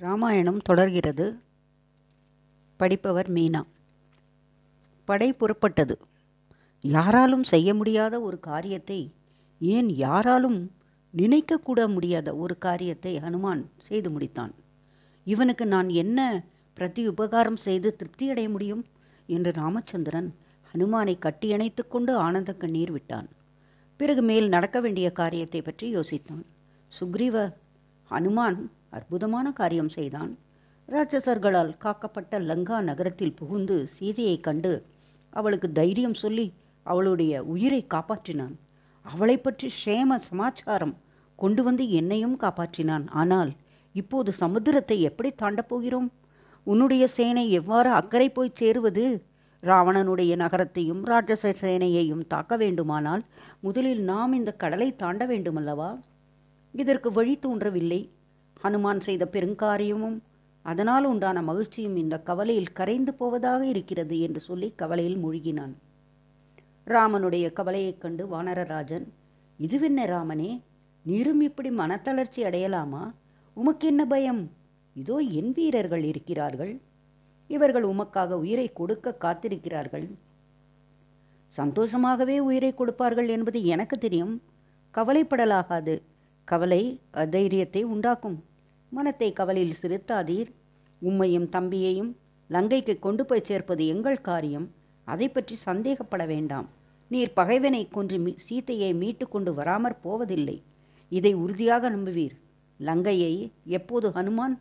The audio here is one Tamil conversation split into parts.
ராமாயணம் தொடர்கிறது படிப்பவர் மீனா படை புறப்பட்டது யாராலும் செய்ய முடியாத ஒரு காரியத்தை ஏன் யாராலும் நினைக்கக்கூட முடியாத ஒரு காரியத்தை ஹனுமான் செய்து முடித்தான் இவனுக்கு நான் என்ன பிரதி உபகாரம் செய்து திருப்தியடைய முடியும் என்று ராமச்சந்திரன் ஹனுமானை கட்டியணைத்து கொண்டு ஆனந்த கண்ணீர் விட்டான் பிறகு மேல் நடக்க வேண்டிய காரியத்தை பற்றி யோசித்தான் சுக்ரீவ ஹனுமான் அற்புதமான காரியம் செய்தான் ராட்சசர்களால் காக்கப்பட்ட லங்கா நகரத்தில் புகுந்து சீதையை கண்டு அவளுக்கு தைரியம் சொல்லி அவளுடைய உயிரை காப்பாற்றினான் அவளை பற்றி க்ஷேம சமாச்சாரம் கொண்டு வந்து என்னையும் காப்பாற்றினான் ஆனால் இப்போது சமுத்திரத்தை எப்படி தாண்டப் போகிறோம் உன்னுடைய சேனை எவ்வாறு அக்கறை போய் சேருவது ராவணனுடைய நகரத்தையும் ராட்சச சேனையையும் தாக்க வேண்டுமானால் முதலில் நாம் இந்த கடலை தாண்ட வேண்டுமல்லவா இதற்கு வழி தோன்றவில்லை ஹனுமான் செய்த பெருங்காரியமும் அதனால் உண்டான மகிழ்ச்சியும் இந்த கவலையில் கரைந்து போவதாக இருக்கிறது என்று சொல்லி கவலையில் மூழ்கினான் ராமனுடைய கவலையைக் கண்டு வானரராஜன் இதுவென்ன ராமனே நீரும் இப்படி மனத்தளர்ச்சி அடையலாமா உமக்கு என்ன பயம் இதோ என் வீரர்கள் இருக்கிறார்கள் இவர்கள் உமக்காக உயிரை கொடுக்க காத்திருக்கிறார்கள் சந்தோஷமாகவே உயிரை கொடுப்பார்கள் என்பது எனக்கு தெரியும் கவலைப்படலாகாது கவலை அதைரியத்தை உண்டாக்கும் மனத்தை கவலையில் சிறுத்தாதீர் உம்மையும் தம்பியையும் லங்கைக்கு கொண்டு போய் சேர்ப்பது எங்கள் காரியம் அதை பற்றி சந்தேகப்பட வேண்டாம் நீர் பகைவனை கொன்று மீ சீத்தையை மீட்டு கொண்டு வராமற் போவதில்லை இதை உறுதியாக நம்புவீர் லங்கையை எப்போது ஹனுமான்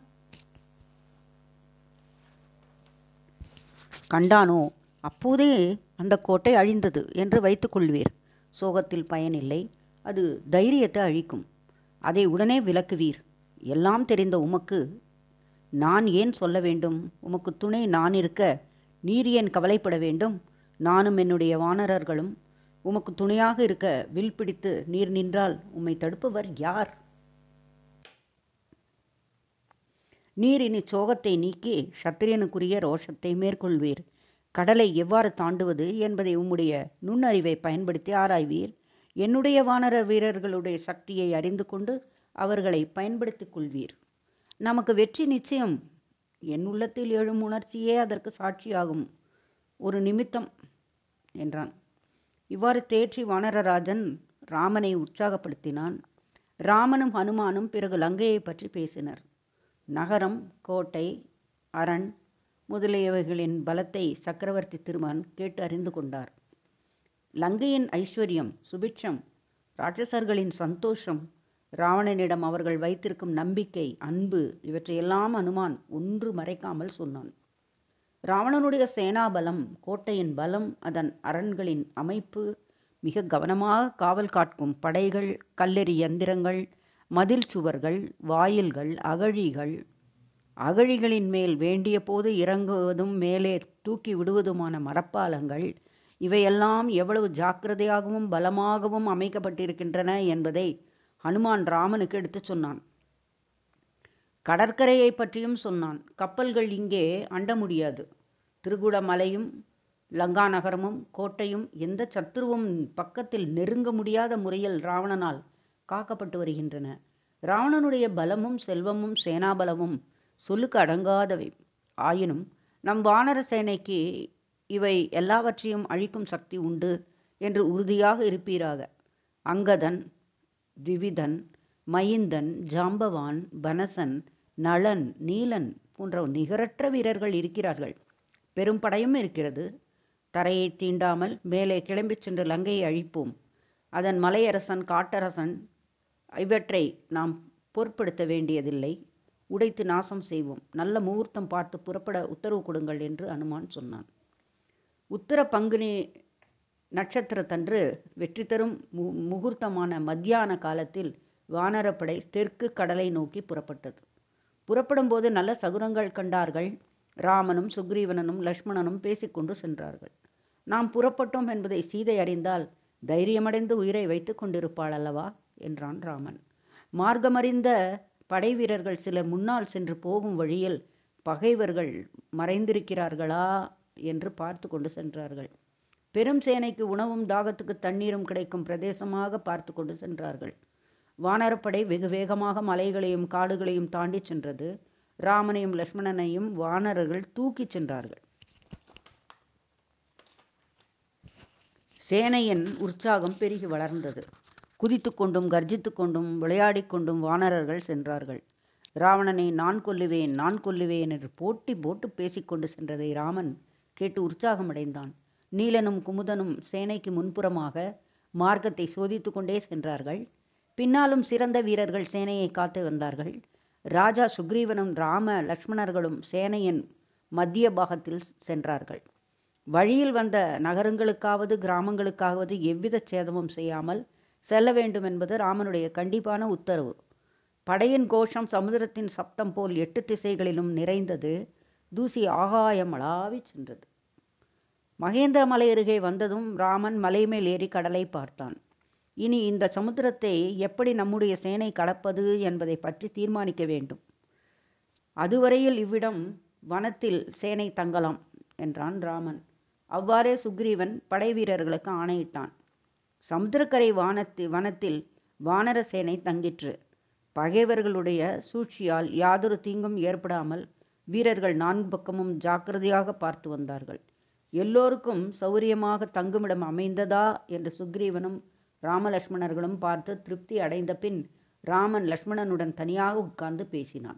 கண்டானோ அப்போதே அந்த கோட்டை அழிந்தது என்று வைத்துக்கொள்வீர் சோகத்தில் பயனில்லை அது தைரியத்தை அழிக்கும் அதை உடனே விளக்குவீர் எல்லாம் தெரிந்த உமக்கு நான் ஏன் சொல்ல வேண்டும் உமக்கு துணை நான் இருக்க நீர் ஏன் கவலைப்பட வேண்டும் நானும் என்னுடைய வானரர்களும் உமக்கு துணையாக இருக்க வில் பிடித்து நீர் நின்றால் உம்மை தடுப்பவர் யார் நீர் இனி சோகத்தை நீக்கி சத்திரியனுக்குரிய ரோஷத்தை மேற்கொள்வீர் கடலை எவ்வாறு தாண்டுவது என்பதை உம்முடைய நுண்ணறிவை பயன்படுத்தி ஆராய்வீர் என்னுடைய வானர வீரர்களுடைய சக்தியை அறிந்து கொண்டு அவர்களை பயன்படுத்திக் கொள்வீர் நமக்கு வெற்றி நிச்சயம் என் உள்ளத்தில் எழும் உணர்ச்சியே அதற்கு சாட்சியாகும் ஒரு நிமித்தம் என்றான் இவ்வாறு தேற்றி வானரராஜன் ராமனை உற்சாகப்படுத்தினான் ராமனும் ஹனுமானும் பிறகு லங்கையை பற்றி பேசினர் நகரம் கோட்டை அரண் முதலியவைகளின் பலத்தை சக்கரவர்த்தி திருமகன் கேட்டு அறிந்து கொண்டார் லங்கையின் ஐஸ்வர்யம் சுபிட்சம் ராட்சசர்களின் சந்தோஷம் ராவணனிடம் அவர்கள் வைத்திருக்கும் நம்பிக்கை அன்பு இவற்றையெல்லாம் அனுமான் ஒன்று மறைக்காமல் சொன்னான் ராவணனுடைய சேனாபலம் கோட்டையின் பலம் அதன் அரண்களின் அமைப்பு மிக கவனமாக காவல் காட்கும் படைகள் கல்லெறி யந்திரங்கள் மதில் சுவர்கள் வாயில்கள் அகழிகள் அகழிகளின் மேல் வேண்டிய போது இறங்குவதும் மேலே தூக்கி விடுவதுமான மரப்பாலங்கள் இவையெல்லாம் எவ்வளவு ஜாக்கிரதையாகவும் பலமாகவும் அமைக்கப்பட்டிருக்கின்றன என்பதை ஹனுமான் ராமனுக்கு எடுத்துச் சொன்னான் கடற்கரையை பற்றியும் சொன்னான் கப்பல்கள் இங்கே அண்ட முடியாது திருகுடமலையும் லங்கா நகரமும் கோட்டையும் எந்த சத்துருவும் பக்கத்தில் நெருங்க முடியாத முறையில் ராவணனால் காக்கப்பட்டு வருகின்றன ராவணனுடைய பலமும் செல்வமும் சேனாபலமும் சொல்லுக்கு அடங்காதவை ஆயினும் நம் வானர சேனைக்கு இவை எல்லாவற்றையும் அழிக்கும் சக்தி உண்டு என்று உறுதியாக இருப்பீராக அங்கதன் திவிதன் மயிந்தன் ஜாம்பவான் பனசன் நளன் நீலன் போன்ற நிகரற்ற வீரர்கள் இருக்கிறார்கள் பெரும் படையும் இருக்கிறது தரையை தீண்டாமல் மேலே கிளம்பிச் சென்று லங்கையை அழிப்போம் அதன் மலையரசன் காட்டரசன் இவற்றை நாம் பொருட்படுத்த வேண்டியதில்லை உடைத்து நாசம் செய்வோம் நல்ல முகூர்த்தம் பார்த்து புறப்பட உத்தரவு கொடுங்கள் என்று அனுமான் சொன்னான் உத்தர பங்குனி நட்சத்திரத்தன்று வெற்றி தரும் மு முகூர்த்தமான மத்தியான காலத்தில் வானரப்படை தெற்கு கடலை நோக்கி புறப்பட்டது புறப்படும் போது நல்ல சகுனங்கள் கண்டார்கள் ராமனும் சுக்ரீவனனும் லக்ஷ்மணனும் பேசிக்கொண்டு சென்றார்கள் நாம் புறப்பட்டோம் என்பதை சீதை அறிந்தால் தைரியமடைந்து உயிரை வைத்து கொண்டிருப்பாள் அல்லவா என்றான் ராமன் மார்க்கமறிந்த படை வீரர்கள் சிலர் முன்னால் சென்று போகும் வழியில் பகைவர்கள் மறைந்திருக்கிறார்களா என்று பார்த்து கொண்டு சென்றார்கள் பெரும் சேனைக்கு உணவும் தாகத்துக்கு தண்ணீரும் கிடைக்கும் பிரதேசமாக பார்த்து கொண்டு சென்றார்கள் வானரப்படை வெகு வேகமாக மலைகளையும் காடுகளையும் தாண்டி சென்றது ராமனையும் லக்ஷ்மணனையும் வானரர்கள் தூக்கிச் சென்றார்கள் சேனையின் உற்சாகம் பெருகி வளர்ந்தது குதித்து கொண்டும் கர்ஜித்து கொண்டும் விளையாடிக் கொண்டும் வானரர்கள் சென்றார்கள் ராவணனை நான் கொல்லுவேன் நான் கொல்லுவேன் என்று போட்டி போட்டு பேசிக்கொண்டு சென்றதை ராமன் கேட்டு உற்சாகமடைந்தான் நீலனும் குமுதனும் சேனைக்கு முன்புறமாக மார்க்கத்தை சோதித்து கொண்டே சென்றார்கள் பின்னாலும் சிறந்த வீரர்கள் சேனையை காத்து வந்தார்கள் ராஜா சுக்ரீவனும் ராம லக்ஷ்மணர்களும் சேனையின் மத்திய பாகத்தில் சென்றார்கள் வழியில் வந்த நகரங்களுக்காவது கிராமங்களுக்காவது எவ்வித சேதமும் செய்யாமல் செல்ல வேண்டும் என்பது ராமனுடைய கண்டிப்பான உத்தரவு படையின் கோஷம் சமுதிரத்தின் சப்தம் போல் எட்டு திசைகளிலும் நிறைந்தது தூசி ஆகாயம் அளாவி சென்றது மகேந்திர மலை அருகே வந்ததும் ராமன் மலை மேல் ஏறி கடலை பார்த்தான் இனி இந்த சமுத்திரத்தை எப்படி நம்முடைய சேனை கடப்பது என்பதை பற்றி தீர்மானிக்க வேண்டும் அதுவரையில் இவ்விடம் வனத்தில் சேனை தங்கலாம் என்றான் ராமன் அவ்வாறே சுக்ரீவன் படை வீரர்களுக்கு ஆணையிட்டான் சமுத்திரக்கரை வானத்தி வனத்தில் வானர சேனை தங்கிற்று பகைவர்களுடைய சூழ்ச்சியால் யாதொரு தீங்கும் ஏற்படாமல் வீரர்கள் நான்கு பக்கமும் ஜாக்கிரதையாக பார்த்து வந்தார்கள் எல்லோருக்கும் சௌரியமாக தங்குமிடம் அமைந்ததா என்று சுக்ரீவனும் ராமலட்சுமணர்களும் பார்த்து திருப்தி அடைந்த பின் ராமன் லக்ஷ்மணனுடன் தனியாக உட்கார்ந்து பேசினான்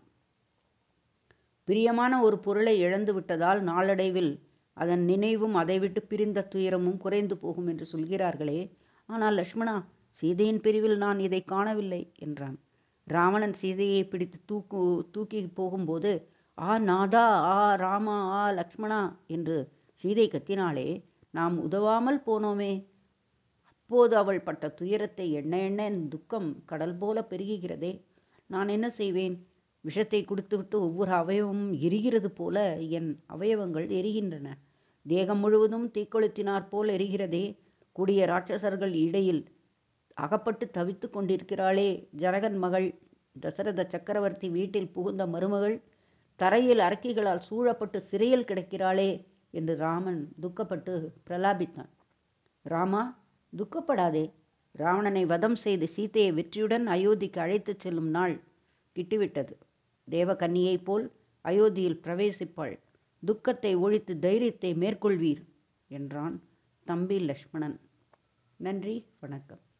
பிரியமான ஒரு பொருளை இழந்து விட்டதால் நாளடைவில் அதன் நினைவும் அதை விட்டு பிரிந்த துயரமும் குறைந்து போகும் என்று சொல்கிறார்களே ஆனால் லக்ஷ்மணா சீதையின் பிரிவில் நான் இதை காணவில்லை என்றான் ராவணன் சீதையை பிடித்து தூக்கு தூக்கி போகும்போது ஆ நாதா ஆ ராமா ஆ லக்ஷ்மணா என்று சீதை கத்தினாலே நாம் உதவாமல் போனோமே அப்போது அவள் பட்ட துயரத்தை எண்ண எண்ண என் துக்கம் கடல் போல பெருகுகிறதே நான் என்ன செய்வேன் விஷத்தை குடித்துவிட்டு ஒவ்வொரு அவயவமும் எரிகிறது போல என் அவயவங்கள் எரிகின்றன தேகம் முழுவதும் தீக்கொளுத்தினாற் போல் எரிகிறதே கூடிய ராட்சசர்கள் இடையில் அகப்பட்டு தவித்து கொண்டிருக்கிறாளே ஜனகன் மகள் தசரத சக்கரவர்த்தி வீட்டில் புகுந்த மருமகள் தரையில் அரக்கிகளால் சூழப்பட்டு சிறையில் கிடக்கிறாளே என்று ராமன் துக்கப்பட்டு பிரலாபித்தான் ராமா துக்கப்படாதே ராவணனை வதம் செய்து சீதையை வெற்றியுடன் அயோத்திக்கு அழைத்துச் செல்லும் நாள் கிட்டிவிட்டது தேவகன்னியைப் போல் அயோத்தியில் பிரவேசிப்பாள் துக்கத்தை ஒழித்து தைரியத்தை மேற்கொள்வீர் என்றான் தம்பி லக்ஷ்மணன் நன்றி வணக்கம்